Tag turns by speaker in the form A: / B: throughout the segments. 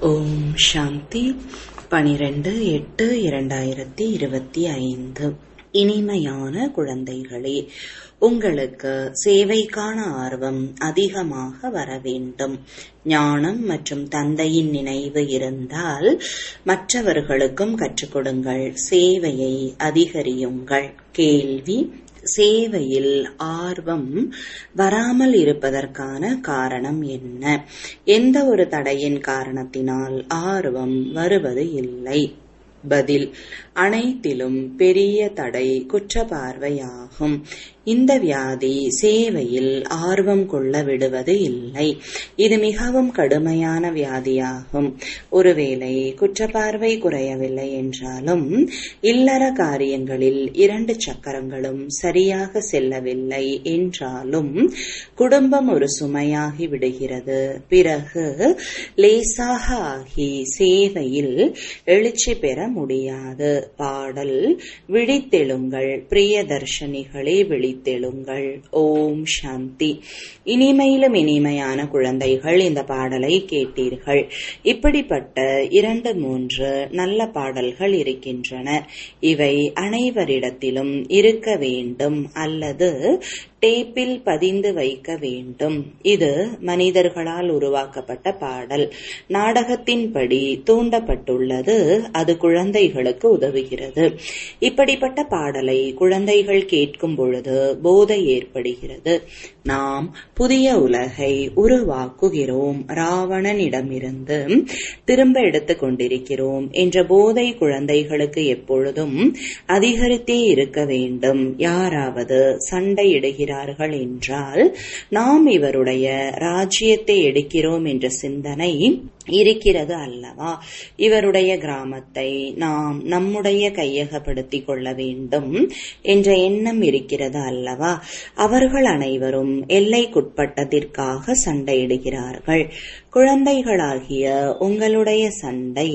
A: ஓம் சாந்தி பனிரெண்டு எட்டு இரண்டாயிரத்தி இருபத்தி ஐந்து இனிமையான குழந்தைகளே உங்களுக்கு சேவைக்கான ஆர்வம் அதிகமாக வர வேண்டும் ஞானம் மற்றும் தந்தையின் நினைவு இருந்தால் மற்றவர்களுக்கும் கற்றுக் கொடுங்கள் சேவையை அதிகரியுங்கள் கேள்வி சேவையில் ஆர்வம் வராமல் இருப்பதற்கான காரணம் என்ன எந்த ஒரு தடையின் காரணத்தினால் ஆர்வம் வருவது இல்லை பதில் அனைத்திலும் பெரிய தடை குற்ற பார்வையாகும் இந்த வியாதி சேவையில் ஆர்வம் கொள்ள விடுவது இல்லை இது மிகவும் கடுமையான வியாதியாகும் ஒருவேளை குற்றப்பார்வை குறையவில்லை என்றாலும் இல்லற காரியங்களில் இரண்டு சக்கரங்களும் சரியாக செல்லவில்லை என்றாலும் குடும்பம் ஒரு சுமையாகி விடுகிறது பிறகு லேசாக ஆகி சேவையில் எழுச்சி பெற முடியாது பாடல் விழித்தெழுங்கள் பிரியதர்ஷனிகளே விழித்தெழுங்கள் ஓம் சாந்தி இனிமையிலும் இனிமையான குழந்தைகள் இந்த பாடலை கேட்டீர்கள் இப்படிப்பட்ட இரண்டு மூன்று நல்ல பாடல்கள் இருக்கின்றன இவை அனைவரிடத்திலும் இருக்க வேண்டும் அல்லது டேப்பில் பதிந்து வைக்க வேண்டும் இது மனிதர்களால் உருவாக்கப்பட்ட பாடல் நாடகத்தின்படி தூண்டப்பட்டுள்ளது அது குழந்தைகளுக்கு உதவுகிறது இப்படிப்பட்ட பாடலை குழந்தைகள் கேட்கும் பொழுது போதை ஏற்படுகிறது நாம் புதிய உலகை உருவாக்குகிறோம் ராவணனிடமிருந்து திரும்ப எடுத்துக் கொண்டிருக்கிறோம் என்ற போதை குழந்தைகளுக்கு எப்பொழுதும் அதிகரித்தே இருக்க வேண்டும் யாராவது சண்டையிடுகிறார்கள் என்றால் நாம் இவருடைய ராஜ்யத்தை எடுக்கிறோம் என்ற சிந்தனை இருக்கிறது அல்லவா இவருடைய கிராமத்தை நாம் நம்முடைய கையகப்படுத்திக் கொள்ள வேண்டும் என்ற எண்ணம் இருக்கிறது அல்லவா அவர்கள் அனைவரும் எல்லைக்குட்பட்டதிற்காக சண்டையிடுகிறார்கள் குழந்தைகளாகிய உங்களுடைய சண்டை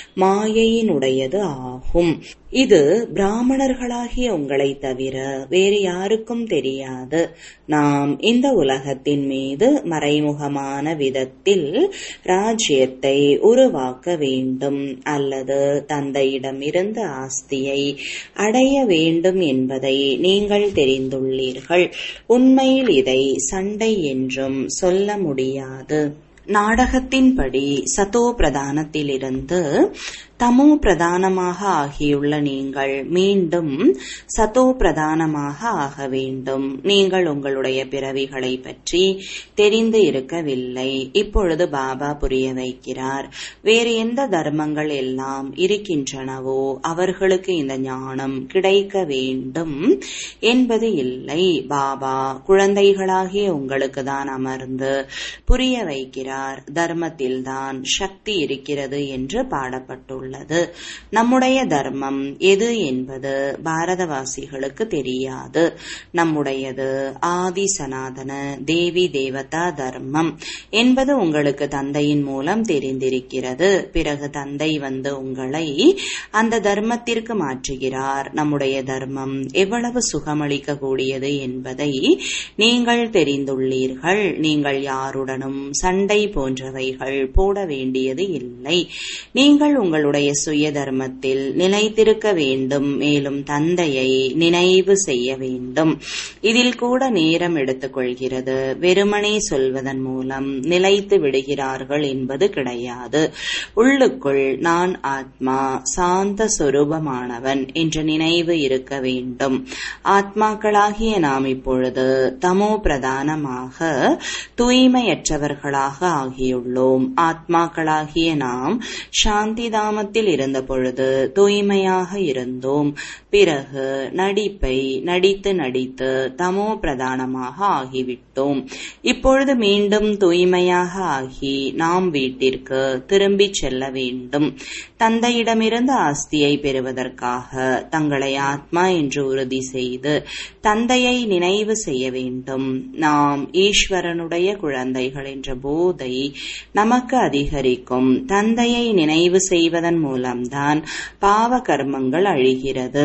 A: மாயையினுடையது ஆகும் இது பிராமணர்களாகிய உங்களை தவிர வேறு யாருக்கும் தெரியாது நாம் இந்த உலகத்தின் மீது மறைமுகமான விதத்தில் ராஜ்யத்தை உருவாக்க வேண்டும் அல்லது தந்தையிடமிருந்து ஆஸ்தியை அடைய வேண்டும் என்பதை நீங்கள் தெரிந்துள்ளீர்கள் உண்மையில் இதை சண்டை என்றும் சொல்ல முடியாது நாடகத்தின்படி சதோ பிரதானத்திலிருந்து தமோ பிரதானமாக ஆகியுள்ள நீங்கள் மீண்டும் சதோ பிரதானமாக ஆக வேண்டும் நீங்கள் உங்களுடைய பிறவிகளை பற்றி தெரிந்து இருக்கவில்லை இப்பொழுது பாபா புரிய வைக்கிறார் வேறு எந்த தர்மங்கள் எல்லாம் இருக்கின்றனவோ அவர்களுக்கு இந்த ஞானம் கிடைக்க வேண்டும் என்பது இல்லை பாபா குழந்தைகளாகிய உங்களுக்கு தான் அமர்ந்து புரிய வைக்கிறார் தர்மத்தில்தான் சக்தி இருக்கிறது என்று பாடப்பட்டுள்ளது உள்ளது நம்முடைய தர்மம் எது என்பது பாரதவாசிகளுக்கு தெரியாது நம்முடையது ஆதி சனாதன தேவி தேவதா தர்மம் என்பது உங்களுக்கு தந்தையின் மூலம் தெரிந்திருக்கிறது பிறகு தந்தை வந்து உங்களை அந்த தர்மத்திற்கு மாற்றுகிறார் நம்முடைய தர்மம் எவ்வளவு சுகமளிக்க கூடியது என்பதை நீங்கள் தெரிந்துள்ளீர்கள் நீங்கள் யாருடனும் சண்டை போன்றவைகள் போட வேண்டியது இல்லை நீங்கள் உங்களுடைய உங்களுடைய சுய தர்மத்தில் நிலைத்திருக்க வேண்டும் மேலும் தந்தையை நினைவு செய்ய வேண்டும் இதில் கூட நேரம் எடுத்துக்கொள்கிறது வெறுமனே சொல்வதன் மூலம் நிலைத்து விடுகிறார்கள் என்பது கிடையாது உள்ளுக்குள் நான் ஆத்மா சாந்த சொரூபமானவன் என்ற நினைவு இருக்க வேண்டும் ஆத்மாக்களாகிய நாம் இப்பொழுது தமோ பிரதானமாக தூய்மையற்றவர்களாக ஆகியுள்ளோம் ஆத்மாக்களாகிய நாம் சாந்திதாம கிராமத்தில் இருந்த பொழுது தூய்மையாக இருந்தோம் பிறகு நடிப்பை நடித்து நடித்து தமோ பிரதானமாக ஆகிவிட்டோம் இப்பொழுது மீண்டும் தூய்மையாக ஆகி நாம் வீட்டிற்கு திரும்பிச் செல்ல வேண்டும் தந்தையிடமிருந்து ஆஸ்தியை பெறுவதற்காக தங்களை ஆத்மா என்று உறுதி செய்து தந்தையை நினைவு செய்ய வேண்டும் நாம் ஈஸ்வரனுடைய குழந்தைகள் என்ற போதை நமக்கு அதிகரிக்கும் தந்தையை நினைவு செய்வதன் மூலம்தான் பாவ கர்மங்கள் அழிகிறது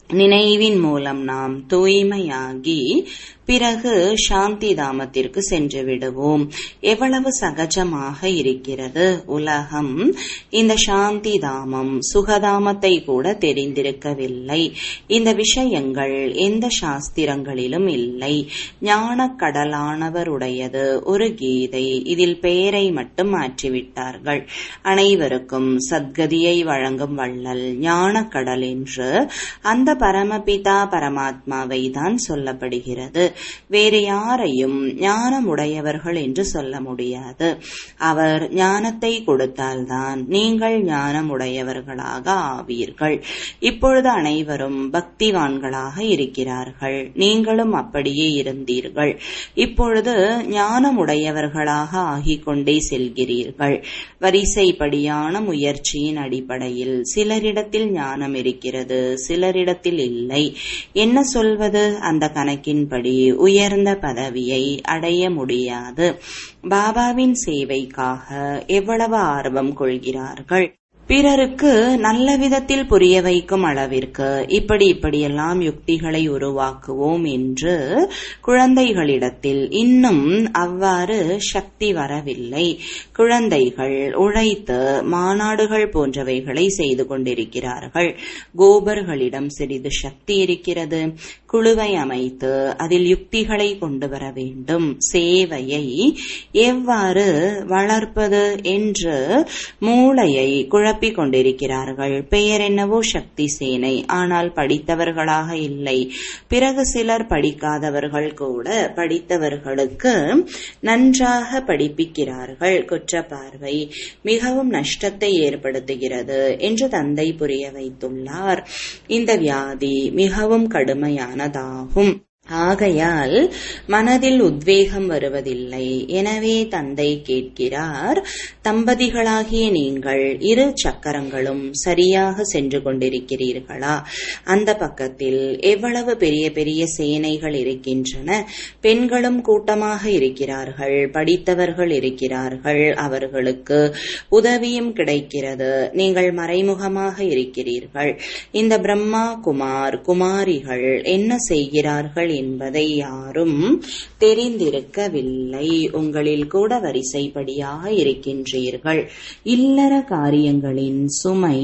A: நினைவின் மூலம் நாம் தூய்மையாகி பிறகு சாந்தி தாமத்திற்கு சென்று விடுவோம் எவ்வளவு சகஜமாக இருக்கிறது உலகம் இந்த சாந்தி தாமம் சுகதாமத்தை கூட தெரிந்திருக்கவில்லை இந்த விஷயங்கள் எந்த சாஸ்திரங்களிலும் இல்லை ஞான கடலானவருடையது ஒரு கீதை இதில் பெயரை மட்டும் மாற்றிவிட்டார்கள் அனைவருக்கும் சத்கதியை வழங்கும் வள்ளல் ஞான கடல் என்று அந்த பரமபிதா பரமாத்மாவை தான் சொல்லப்படுகிறது வேறு யாரையும் ஞானமுடையவர்கள் என்று சொல்ல முடியாது அவர் ஞானத்தை கொடுத்தால்தான் நீங்கள் ஞானமுடையவர்களாக ஆவீர்கள் இப்பொழுது அனைவரும் பக்திவான்களாக இருக்கிறார்கள் நீங்களும் அப்படியே இருந்தீர்கள் இப்பொழுது ஞானமுடையவர்களாக ஆகிக் கொண்டே செல்கிறீர்கள் வரிசைப்படியான முயற்சியின் அடிப்படையில் சிலரிடத்தில் ஞானம் இருக்கிறது சிலரிடத்தில் இல்லை என்ன சொல்வது அந்த கணக்கின்படி உயர்ந்த பதவியை அடைய முடியாது பாபாவின் சேவைக்காக எவ்வளவு ஆர்வம் கொள்கிறார்கள் பிறருக்கு நல்ல விதத்தில் புரிய வைக்கும் அளவிற்கு இப்படி இப்படியெல்லாம் யுக்திகளை உருவாக்குவோம் என்று குழந்தைகளிடத்தில் இன்னும் அவ்வாறு சக்தி வரவில்லை குழந்தைகள் உழைத்து மாநாடுகள் போன்றவைகளை செய்து கொண்டிருக்கிறார்கள் கோபர்களிடம் சிறிது சக்தி இருக்கிறது குழுவை அமைத்து அதில் யுக்திகளை கொண்டு வர வேண்டும் சேவையை எவ்வாறு வளர்ப்பது என்று மூளையை குழப்பிக் கொண்டிருக்கிறார்கள் பெயர் என்னவோ சக்தி சேனை ஆனால் படித்தவர்களாக இல்லை பிறகு சிலர் படிக்காதவர்கள் கூட படித்தவர்களுக்கு நன்றாக படிப்பிக்கிறார்கள் குற்ற பார்வை மிகவும் நஷ்டத்தை ஏற்படுத்துகிறது என்று தந்தை புரிய வைத்துள்ளார் இந்த வியாதி மிகவும் கடுமையானதாகும் ஆகையால் மனதில் உத்வேகம் வருவதில்லை எனவே தந்தை கேட்கிறார் தம்பதிகளாகிய நீங்கள் இரு சக்கரங்களும் சரியாக சென்று கொண்டிருக்கிறீர்களா அந்த பக்கத்தில் எவ்வளவு பெரிய பெரிய சேனைகள் இருக்கின்றன பெண்களும் கூட்டமாக இருக்கிறார்கள் படித்தவர்கள் இருக்கிறார்கள் அவர்களுக்கு உதவியும் கிடைக்கிறது நீங்கள் மறைமுகமாக இருக்கிறீர்கள் இந்த பிரம்மா குமார் குமாரிகள் என்ன செய்கிறார்கள் என்பதை யாரும் தெரிந்திருக்கவில்லை உங்களில் கூட வரிசைப்படியாக இருக்கின்றீர்கள் இல்லற காரியங்களின் சுமை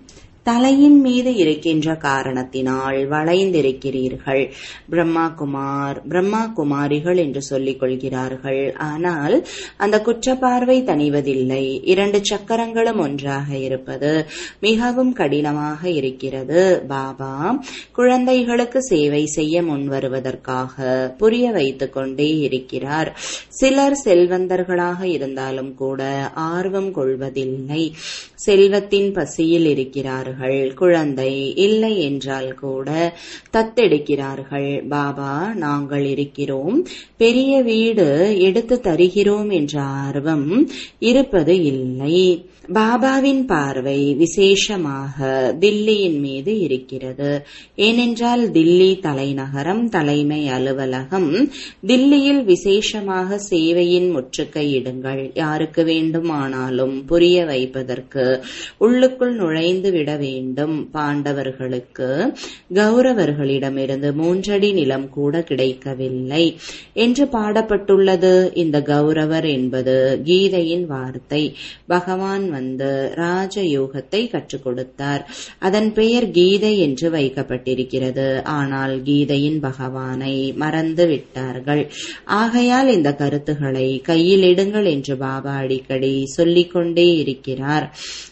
A: தலையின் மீது இருக்கின்ற காரணத்தினால் வளைந்திருக்கிறீர்கள் பிரம்மா குமார் பிரம்மா குமாரிகள் என்று சொல்லிக் கொள்கிறார்கள் ஆனால் அந்த குற்றப்பார்வை தணிவதில்லை இரண்டு சக்கரங்களும் ஒன்றாக இருப்பது மிகவும் கடினமாக இருக்கிறது பாபா குழந்தைகளுக்கு சேவை செய்ய முன்வருவதற்காக புரிய வைத்துக் கொண்டே இருக்கிறார் சிலர் செல்வந்தர்களாக இருந்தாலும் கூட ஆர்வம் கொள்வதில்லை செல்வத்தின் பசியில் இருக்கிறார்கள் குழந்தை இல்லை என்றால் கூட தத்தெடுக்கிறார்கள் பாபா நாங்கள் இருக்கிறோம் பெரிய வீடு எடுத்து தருகிறோம் என்ற ஆர்வம் இருப்பது இல்லை பாபாவின் பார்வை விசேஷமாக தில்லியின் மீது இருக்கிறது ஏனென்றால் தில்லி தலைநகரம் தலைமை அலுவலகம் தில்லியில் விசேஷமாக சேவையின் முற்றுகையிடுங்கள் யாருக்கு வேண்டுமானாலும் புரிய வைப்பதற்கு உள்ளுக்குள் நுழைந்து விட வேண்டும் பாண்டவர்களுக்கு கௌரவர்களிடமிருந்து மூன்றடி நிலம் கூட கிடைக்கவில்லை என்று பாடப்பட்டுள்ளது இந்த கௌரவர் என்பது கீதையின் வார்த்தை பகவான் வந்து ராஜயோகத்தை கற்றுக் கொடுத்தார் அதன் பெயர் கீதை என்று வைக்கப்பட்டிருக்கிறது ஆனால் கீதையின் பகவானை மறந்து விட்டார்கள் ஆகையால் இந்த கருத்துக்களை கையில் எடுங்கள் என்று பாபா அடிக்கடி சொல்லிக் கொண்டே இருக்கிறார்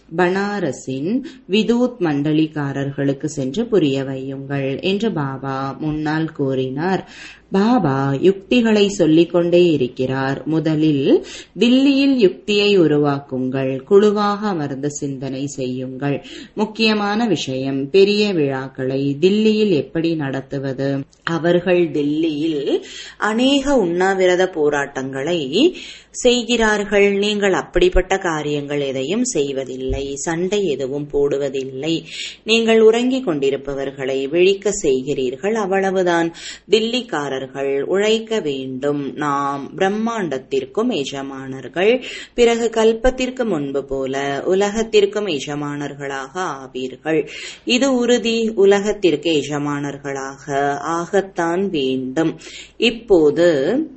A: பனாரஸின் விதூத் மண்டலிக்காரர்களுக்கு சென்று புரிய வையுங்கள் என்று பாபா முன்னால் கூறினார் பாபா யுக்திகளை சொல்லிக் கொண்டே இருக்கிறார் முதலில் தில்லியில் யுக்தியை உருவாக்குங்கள் குழுவாக அமர்ந்து சிந்தனை செய்யுங்கள் முக்கியமான விஷயம் பெரிய விழாக்களை தில்லியில் எப்படி நடத்துவது அவர்கள் தில்லியில் அநேக உண்ணாவிரத போராட்டங்களை செய்கிறார்கள் நீங்கள் அப்படிப்பட்ட காரியங்கள் எதையும் செய்வதில்லை சண்டை எதுவும் போடுவதில்லை நீங்கள் உறங்கிக் கொண்டிருப்பவர்களை விழிக்க செய்கிறீர்கள் அவ்வளவுதான் தில்லிக்காரர்கள் எஜமானர்கள் உழைக்க வேண்டும் நாம் பிரம்மாண்டத்திற்கும் எஜமானர்கள் பிறகு கல்பத்திற்கு முன்பு போல உலகத்திற்கும் எஜமானர்களாக ஆவீர்கள் இது உறுதி உலகத்திற்கு எஜமானர்களாக ஆகத்தான் வேண்டும் இப்போது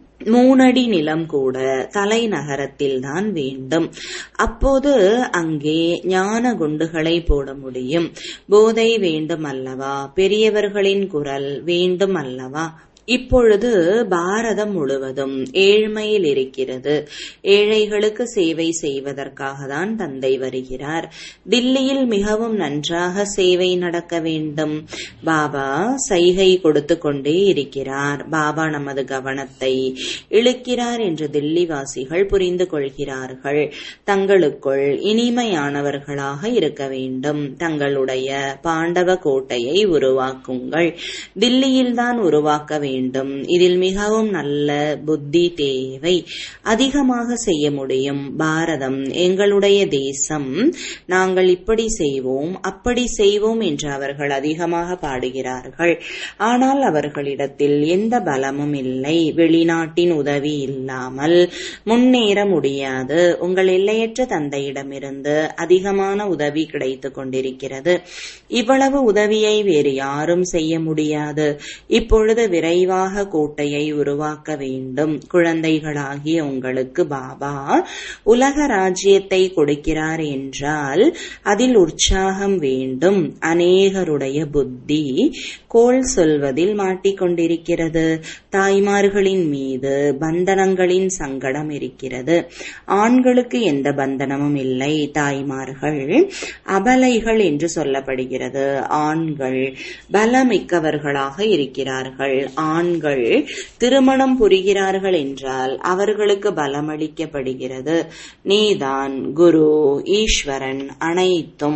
A: மூணடி நிலம் கூட தலைநகரத்தில் தான் வேண்டும் அப்போது அங்கே ஞான குண்டுகளை போட முடியும் போதை வேண்டும் அல்லவா பெரியவர்களின் குரல் வேண்டும் அல்லவா இப்பொழுது பாரதம் முழுவதும் ஏழ்மையில் இருக்கிறது ஏழைகளுக்கு சேவை செய்வதற்காக தான் தந்தை வருகிறார் தில்லியில் மிகவும் நன்றாக சேவை நடக்க வேண்டும் பாபா சைகை கொடுத்து கொண்டே இருக்கிறார் பாபா நமது கவனத்தை இழுக்கிறார் என்று தில்லிவாசிகள் புரிந்து கொள்கிறார்கள் தங்களுக்குள் இனிமையானவர்களாக இருக்க வேண்டும் தங்களுடைய பாண்டவ கோட்டையை உருவாக்குங்கள் தில்லியில்தான் உருவாக்க வேண்டும் வேண்டும் இதில் மிகவும் நல்ல புத்தி தேவை அதிகமாக செய்ய முடியும் பாரதம் எங்களுடைய தேசம் நாங்கள் இப்படி செய்வோம் அப்படி செய்வோம் என்று அவர்கள் அதிகமாக பாடுகிறார்கள் ஆனால் அவர்களிடத்தில் எந்த பலமும் இல்லை வெளிநாட்டின் உதவி இல்லாமல் முன்னேற முடியாது உங்கள் எல்லையற்ற தந்தையிடமிருந்து அதிகமான உதவி கிடைத்துக் கொண்டிருக்கிறது இவ்வளவு உதவியை வேறு யாரும் செய்ய முடியாது இப்பொழுது விரை விரைவாக கோட்டையை உருவாக்க வேண்டும் குழந்தைகளாகிய உங்களுக்கு பாபா உலக ராஜ்யத்தை கொடுக்கிறார் என்றால் அதில் உற்சாகம் வேண்டும் அநேகருடைய புத்தி கோள் சொல்வதில் மாட்டிக்கொண்டிருக்கிறது தாய்மார்களின் மீது பந்தனங்களின் சங்கடம் இருக்கிறது ஆண்களுக்கு எந்த பந்தனமும் இல்லை தாய்மார்கள் அபலைகள் என்று சொல்லப்படுகிறது ஆண்கள் பலமிக்கவர்களாக இருக்கிறார்கள் ஆண்கள் திருமணம் புரிகிறார்கள் என்றால் அவர்களுக்கு பலமளிக்கப்படுகிறது நீதான் குரு ஈஸ்வரன் அனைத்தும்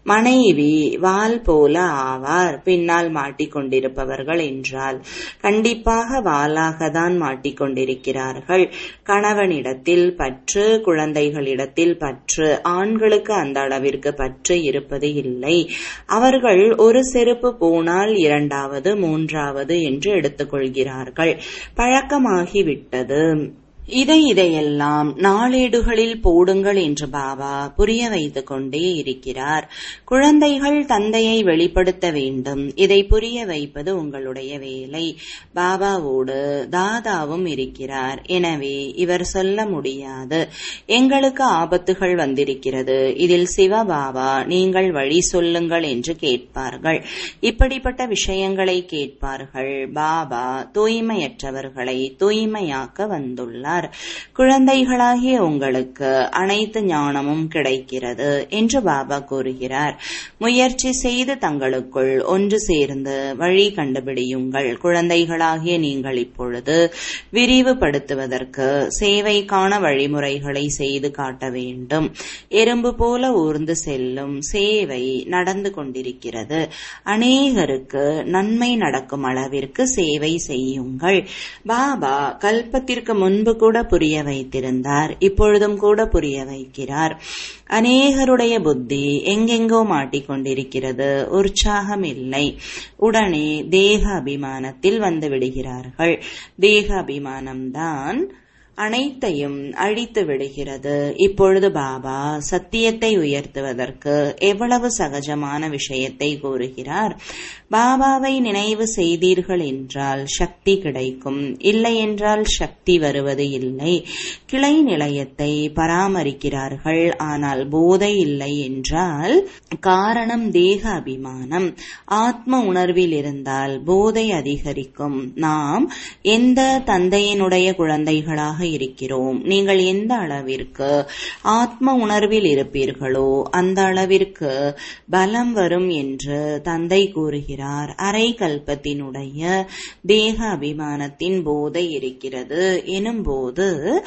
A: மனைவி வால் போல ஆவார் பின்னால் மாட்டிக்கொண்டிருப்பவர்கள் என்றால் கண்டிப்பாக வாலாக தான் மாட்டிக்கொண்டிருக்கிறார்கள் கணவனிடத்தில் பற்று குழந்தைகளிடத்தில் பற்று ஆண்களுக்கு அந்த அளவிற்கு பற்று இருப்பது இல்லை அவர்கள் ஒரு செருப்பு போனால் இரண்டாவது மூன்றாவது என்று எடுத்துக்கொள்கிறார்கள் பழக்கமாகிவிட்டது இதை இதையெல்லாம் நாளேடுகளில் போடுங்கள் என்று பாபா புரிய வைத்துக் கொண்டே இருக்கிறார் குழந்தைகள் தந்தையை வெளிப்படுத்த வேண்டும் இதை புரிய வைப்பது உங்களுடைய வேலை பாபாவோடு தாதாவும் இருக்கிறார் எனவே இவர் சொல்ல முடியாது எங்களுக்கு ஆபத்துகள் வந்திருக்கிறது இதில் சிவபாபா நீங்கள் வழி சொல்லுங்கள் என்று கேட்பார்கள் இப்படிப்பட்ட விஷயங்களை கேட்பார்கள் பாபா தூய்மையற்றவர்களை தூய்மையாக்க வந்துள்ளார் கூறினார் குழந்தைகளாகிய உங்களுக்கு அனைத்து ஞானமும் கிடைக்கிறது என்று பாபா கூறுகிறார் முயற்சி செய்து தங்களுக்குள் ஒன்று சேர்ந்து வழி கண்டுபிடியுங்கள் குழந்தைகளாகிய நீங்கள் இப்பொழுது விரிவுபடுத்துவதற்கு சேவைக்கான வழிமுறைகளை செய்து காட்ட வேண்டும் எறும்பு போல ஊர்ந்து செல்லும் சேவை நடந்து கொண்டிருக்கிறது அநேகருக்கு நன்மை நடக்கும் அளவிற்கு சேவை செய்யுங்கள் பாபா கல்பத்திற்கு முன்பு கூட புரிய வைத்திருந்தார் இப்பொழுதும் கூட புரிய வைக்கிறார் அநேகருடைய புத்தி எங்கெங்கோ மாட்டிக்கொண்டிருக்கிறது உற்சாகம் இல்லை உடனே தேக அபிமானத்தில் வந்து விடுகிறார்கள் தேக அபிமானம்தான் அனைத்தையும் அழித்து விடுகிறது இப்பொழுது பாபா சத்தியத்தை உயர்த்துவதற்கு எவ்வளவு சகஜமான விஷயத்தை கூறுகிறார் பாபாவை நினைவு செய்தீர்கள் என்றால் சக்தி கிடைக்கும் இல்லை என்றால் சக்தி வருவது இல்லை கிளை நிலையத்தை பராமரிக்கிறார்கள் ஆனால் போதை இல்லை என்றால் காரணம் தேக அபிமானம் ஆத்ம உணர்வில் இருந்தால் போதை அதிகரிக்கும் நாம் எந்த தந்தையினுடைய குழந்தைகளாக இருக்கிறோம் நீங்கள் எந்த அளவிற்கு ஆத்ம உணர்வில் இருப்பீர்களோ அந்த அளவிற்கு பலம் வரும் என்று தந்தை கூறுகிறார் அரை கல்பத்தினுடைய தேக அபிமானத்தின் போதை இருக்கிறது எனும்போது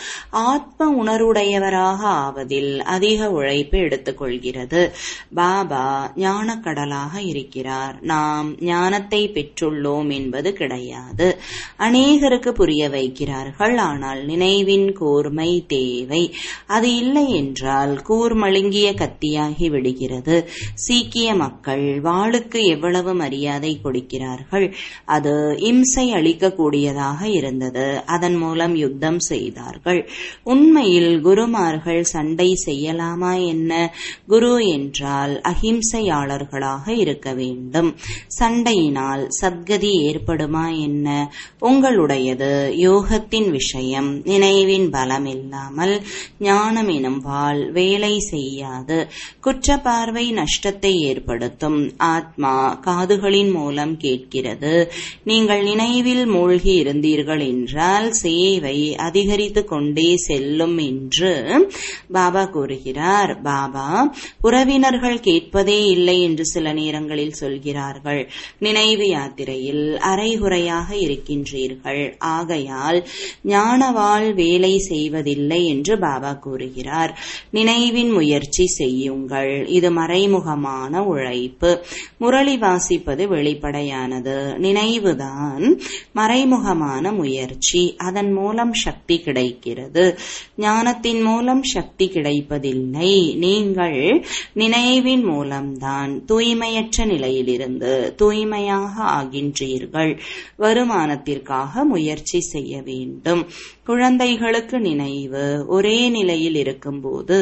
A: ஆத்ம உணர்வுடையவராக ஆவதில் அதிக உழைப்பு எடுத்துக்கொள்கிறது பாபா ஞானக்கடலாக இருக்கிறார் நாம் ஞானத்தை பெற்றுள்ளோம் என்பது கிடையாது அநேகருக்கு புரிய வைக்கிறார்கள் ஆனால் நினை நினைவின் கூர்மை தேவை அது இல்லை என்றால் கூர்மழுங்கிய கத்தியாகி விடுகிறது சீக்கிய மக்கள் வாளுக்கு எவ்வளவு மரியாதை கொடுக்கிறார்கள் அது இம்சை அளிக்கக்கூடியதாக இருந்தது அதன் மூலம் யுத்தம் செய்தார்கள் உண்மையில் குருமார்கள் சண்டை செய்யலாமா என்ன குரு என்றால் அஹிம்சையாளர்களாக இருக்க வேண்டும் சண்டையினால் சத்கதி ஏற்படுமா என்ன உங்களுடையது யோகத்தின் விஷயம் நினைவின் பலம் இல்லாமல் ஞானம் எனும் வாள் வேலை செய்யாது குற்றப்பார்வை நஷ்டத்தை ஏற்படுத்தும் ஆத்மா காதுகளின் மூலம் கேட்கிறது நீங்கள் நினைவில் மூழ்கி இருந்தீர்கள் என்றால் சேவை அதிகரித்து கொண்டே செல்லும் என்று பாபா கூறுகிறார் பாபா உறவினர்கள் கேட்பதே இல்லை என்று சில நேரங்களில் சொல்கிறார்கள் நினைவு யாத்திரையில் அரைகுறையாக இருக்கின்றீர்கள் ஆகையால் ஞானவாள் வேலை செய்வதில்லை என்று பாபா கூறுகிறார் நினைவின் முயற்சி செய்யுங்கள் இது மறைமுகமான உழைப்பு முரளி வாசிப்பது வெளிப்படையானது நினைவுதான் மறைமுகமான முயற்சி அதன் மூலம் சக்தி கிடைக்கிறது ஞானத்தின் மூலம் சக்தி கிடைப்பதில்லை நீங்கள் நினைவின் மூலம்தான் தூய்மையற்ற நிலையிலிருந்து தூய்மையாக ஆகின்றீர்கள் வருமானத்திற்காக முயற்சி செய்ய வேண்டும் குழந்தைகளுக்கு நினைவு ஒரே நிலையில் இருக்கும்போது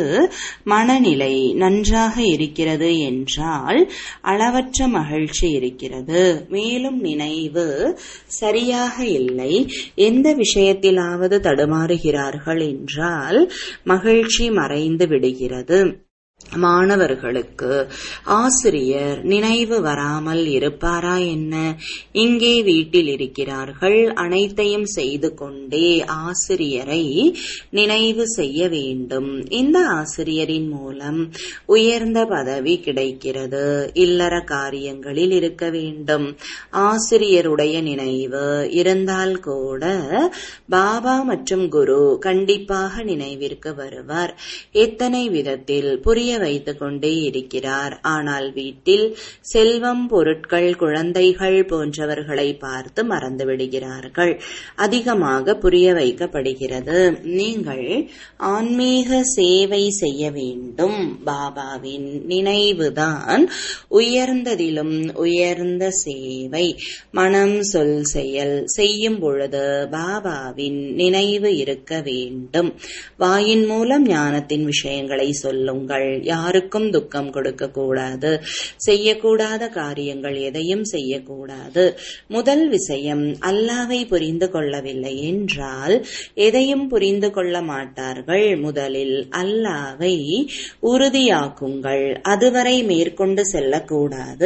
A: மனநிலை நன்றாக இருக்கிறது என்றால் அளவற்ற மகிழ்ச்சி இருக்கிறது மேலும் நினைவு சரியாக இல்லை எந்த விஷயத்திலாவது தடுமாறுகிறார்கள் என்றால் மகிழ்ச்சி மறைந்து விடுகிறது மாணவர்களுக்கு ஆசிரியர் நினைவு வராமல் இருப்பாரா என்ன இங்கே வீட்டில் இருக்கிறார்கள் அனைத்தையும் செய்து கொண்டே ஆசிரியரை நினைவு செய்ய வேண்டும் இந்த ஆசிரியரின் மூலம் உயர்ந்த பதவி கிடைக்கிறது இல்லற காரியங்களில் இருக்க வேண்டும் ஆசிரியருடைய நினைவு இருந்தால் கூட பாபா மற்றும் குரு கண்டிப்பாக நினைவிற்கு வருவார் எத்தனை விதத்தில் புரிய வைத்துக் கொண்டே இருக்கிறார் ஆனால் வீட்டில் செல்வம் பொருட்கள் குழந்தைகள் போன்றவர்களை பார்த்து மறந்து விடுகிறார்கள் அதிகமாக புரிய வைக்கப்படுகிறது நீங்கள் ஆன்மீக சேவை செய்ய வேண்டும் பாபாவின் நினைவுதான் உயர்ந்ததிலும் உயர்ந்த சேவை மனம் சொல் செயல் செய்யும் பொழுது பாபாவின் நினைவு இருக்க வேண்டும் வாயின் மூலம் ஞானத்தின் விஷயங்களை சொல்லுங்கள் யாருக்கும் துக்கம் கொடுக்க கூடாது செய்யக்கூடாத காரியங்கள் எதையும் செய்யக்கூடாது முதல் விஷயம் அல்லாவை புரிந்து கொள்ளவில்லை என்றால் எதையும் புரிந்து கொள்ள மாட்டார்கள் முதலில் அல்லாவை உறுதியாக்குங்கள் அதுவரை மேற்கொண்டு செல்லக்கூடாது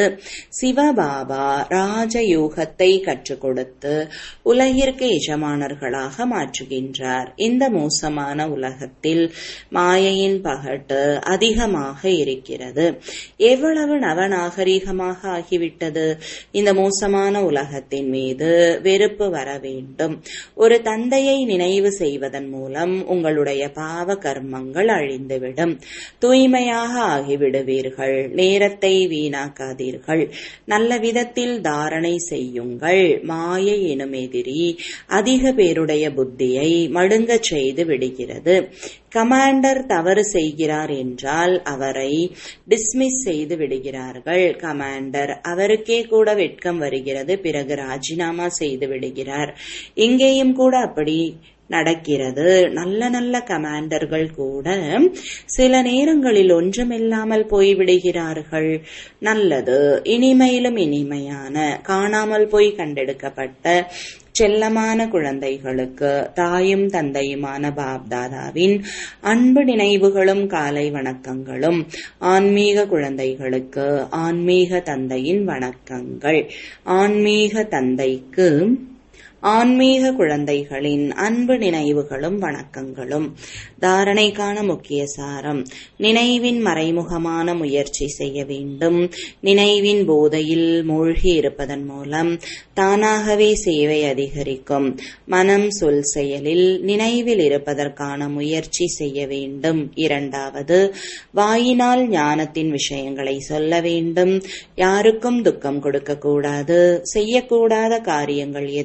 A: சிவபாபா ராஜயோகத்தை கற்றுக் கொடுத்து உலகிற்கு எஜமானர்களாக மாற்றுகின்றார் இந்த மோசமான உலகத்தில் மாயையின் பகட்டு அதிகமாக இருக்கிறது எவ்வளவு நவநாகரீகமாக ஆகிவிட்டது இந்த மோசமான உலகத்தின் மீது வெறுப்பு வர வேண்டும் ஒரு தந்தையை நினைவு செய்வதன் மூலம் உங்களுடைய பாவ கர்மங்கள் அழிந்துவிடும் தூய்மையாக ஆகிவிடுவீர்கள் நேரத்தை வீணாக்காதீர்கள் நல்ல விதத்தில் தாரணை செய்யுங்கள் மாயை எனும் எதிரி அதிக பேருடைய புத்தியை மடுங்கச் செய்து விடுகிறது கமாண்டர் தவறு செய்கிறார் என்றால் அவரை டிஸ்மிஸ் செய்து விடுகிறார்கள் கமாண்டர் அவருக்கே கூட வெட்கம் வருகிறது பிறகு ராஜினாமா செய்து விடுகிறார் இங்கேயும் கூட அப்படி நடக்கிறது நல்ல நல்ல கமாண்டர்கள் கூட சில நேரங்களில் ஒன்றுமில்லாமல் போய்விடுகிறார்கள் நல்லது இனிமையிலும் இனிமையான காணாமல் போய் கண்டெடுக்கப்பட்ட செல்லமான குழந்தைகளுக்கு தாயும் தந்தையுமான பாப்தாதாவின் அன்பு நினைவுகளும் காலை வணக்கங்களும் ஆன்மீக குழந்தைகளுக்கு ஆன்மீக தந்தையின் வணக்கங்கள் ஆன்மீக தந்தைக்கு ஆன்மீக குழந்தைகளின் அன்பு நினைவுகளும் வணக்கங்களும் தாரணைக்கான முக்கிய சாரம் நினைவின் மறைமுகமான முயற்சி செய்ய வேண்டும் நினைவின் போதையில் மூழ்கி இருப்பதன் மூலம் தானாகவே சேவை அதிகரிக்கும் மனம் சொல் செயலில் நினைவில் இருப்பதற்கான முயற்சி செய்ய வேண்டும் இரண்டாவது வாயினால் ஞானத்தின் விஷயங்களை சொல்ல வேண்டும் யாருக்கும் துக்கம் கொடுக்க கூடாது செய்யக்கூடாத காரியங்கள் எதையும் செய்ய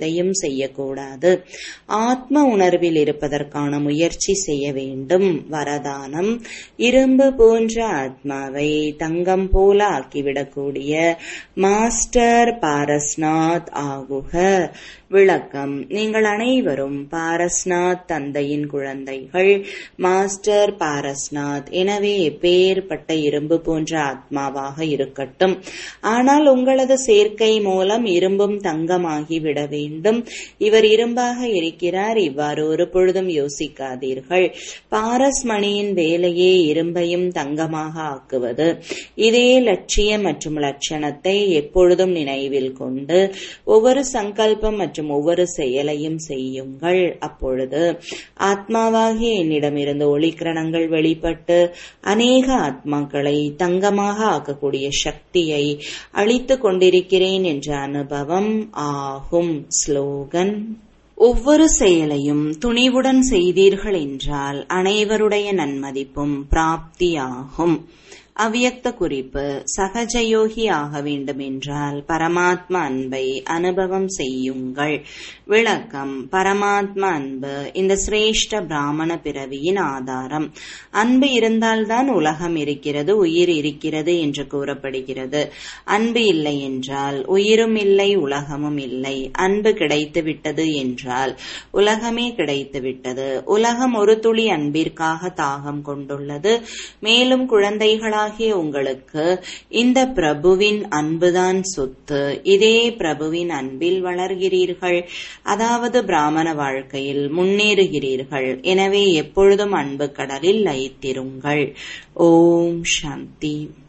A: செய்யக்கூடாது ஆத்ம உணர்வில் இருப்பதற்கான முயற்சி செய்ய வேண்டும் வரதானம் இரும்பு போன்ற ஆத்மாவை தங்கம் போல ஆக்கிவிடக்கூடிய மாஸ்டர் பாரஸ்நாத் ஆகுக விளக்கம் நீங்கள் அனைவரும் பாரஸ்நாத் தந்தையின் குழந்தைகள் மாஸ்டர் பாரஸ்நாத் எனவே எப்பேற்பட்ட இரும்பு போன்ற ஆத்மாவாக இருக்கட்டும் ஆனால் உங்களது சேர்க்கை மூலம் இரும்பும் தங்கமாகி விட வேண்டும் இவர் இரும்பாக இருக்கிறார் இவ்வாறு ஒரு பொழுதும் யோசிக்காதீர்கள் பாரஸ் மணியின் வேலையே இரும்பையும் தங்கமாக ஆக்குவது இதே லட்சியம் மற்றும் லட்சணத்தை எப்பொழுதும் நினைவில் கொண்டு ஒவ்வொரு சங்கல்பம் மற்றும் ஒவ்வொரு செயலையும் செய்யுங்கள் அப்பொழுது ஆத்மாவாகிய என்னிடமிருந்து ஒளிக்கிரணங்கள் வெளிப்பட்டு அநேக ஆத்மாக்களை தங்கமாக ஆக்கக்கூடிய சக்தியை அளித்துக் கொண்டிருக்கிறேன் என்ற அனுபவம் ஆகும் ஸ்லோகன் ஒவ்வொரு செயலையும் துணிவுடன் செய்தீர்கள் என்றால் அனைவருடைய நன்மதிப்பும் பிராப்தியாகும் அவ்வியக்த குறிப்பு சகஜயோகி ஆக வேண்டும் என்றால் பரமாத்ம அன்பை அனுபவம் செய்யுங்கள் விளக்கம் பரமாத்ம அன்பு இந்த சிரேஷ்ட பிராமண பிறவியின் ஆதாரம் அன்பு இருந்தால்தான் உலகம் இருக்கிறது உயிர் இருக்கிறது என்று கூறப்படுகிறது அன்பு இல்லை என்றால் உயிரும் இல்லை உலகமும் இல்லை அன்பு கிடைத்து விட்டது என்றால் உலகமே கிடைத்து விட்டது உலகம் ஒரு துளி அன்பிற்காக தாகம் கொண்டுள்ளது மேலும் குழந்தைகளாக ஆகிய உங்களுக்கு இந்த பிரபுவின் அன்புதான் சொத்து இதே பிரபுவின் அன்பில் வளர்கிறீர்கள் அதாவது பிராமண வாழ்க்கையில் முன்னேறுகிறீர்கள் எனவே எப்பொழுதும் அன்பு கடலில் லயித்திருங்கள் ஓம் சாந்தி